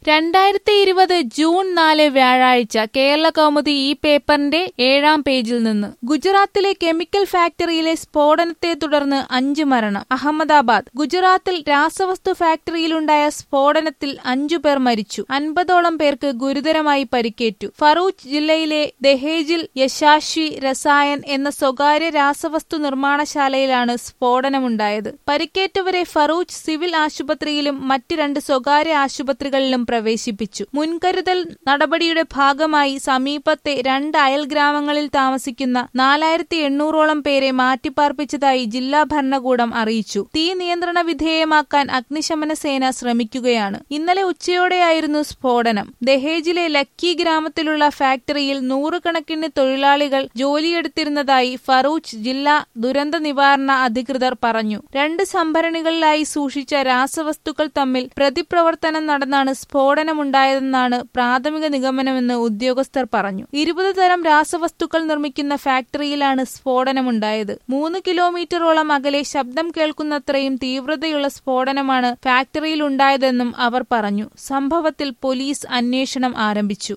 രണ്ടായിരത്തി ഇരുപത് ജൂൺ നാല് വ്യാഴാഴ്ച കേരള കൗമുദി ഈ പേപ്പറിന്റെ ഏഴാം പേജിൽ നിന്ന് ഗുജറാത്തിലെ കെമിക്കൽ ഫാക്ടറിയിലെ സ്ഫോടനത്തെ തുടർന്ന് അഞ്ച് മരണം അഹമ്മദാബാദ് ഗുജറാത്തിൽ രാസവസ്തു ഫാക്ടറിയിലുണ്ടായ സ്ഫോടനത്തിൽ അഞ്ചു പേർ മരിച്ചു അൻപതോളം പേർക്ക് ഗുരുതരമായി പരിക്കേറ്റു ഫറൂച്ച് ജില്ലയിലെ ദഹേജിൽ യശാശ്വി രസായൻ എന്ന സ്വകാര്യ രാസവസ്തു നിർമ്മാണശാലയിലാണ് സ്ഫോടനമുണ്ടായത് പരിക്കേറ്റവരെ ഫറൂച്ച് സിവിൽ ആശുപത്രിയിലും മറ്റ് രണ്ട് സ്വകാര്യ ആശുപത്രികളിലും പ്രവേശിപ്പിച്ചു മുൻകരുതൽ നടപടിയുടെ ഭാഗമായി സമീപത്തെ രണ്ട് അയൽ ഗ്രാമങ്ങളിൽ താമസിക്കുന്ന നാലായിരത്തി എണ്ണൂറോളം പേരെ മാറ്റിപ്പാർപ്പിച്ചതായി ജില്ലാ ഭരണകൂടം അറിയിച്ചു തീ നിയന്ത്രണ വിധേയമാക്കാൻ അഗ്നിശമന സേന ശ്രമിക്കുകയാണ് ഇന്നലെ ഉച്ചയോടെയായിരുന്നു സ്ഫോടനം ദഹേജിലെ ലക്കി ഗ്രാമത്തിലുള്ള ഫാക്ടറിയിൽ നൂറുകണക്കിന് തൊഴിലാളികൾ ജോലിയെടുത്തിരുന്നതായി ഫറൂച്ച് ജില്ലാ ദുരന്ത നിവാരണ അധികൃതർ പറഞ്ഞു രണ്ട് സംഭരണികളിലായി സൂക്ഷിച്ച രാസവസ്തുക്കൾ തമ്മിൽ പ്രതിപ്രവർത്തനം നടന്നാണ് സ്ഫോടനമുണ്ടായതെന്നാണ് പ്രാഥമിക നിഗമനമെന്ന് ഉദ്യോഗസ്ഥർ പറഞ്ഞു ഇരുപത് തരം രാസവസ്തുക്കൾ നിർമ്മിക്കുന്ന ഫാക്ടറിയിലാണ് സ്ഫോടനമുണ്ടായത് മൂന്ന് കിലോമീറ്ററോളം അകലെ ശബ്ദം കേൾക്കുന്നത്രയും തീവ്രതയുള്ള സ്ഫോടനമാണ് ഫാക്ടറിയിൽ ഉണ്ടായതെന്നും അവർ പറഞ്ഞു സംഭവത്തിൽ പോലീസ് അന്വേഷണം ആരംഭിച്ചു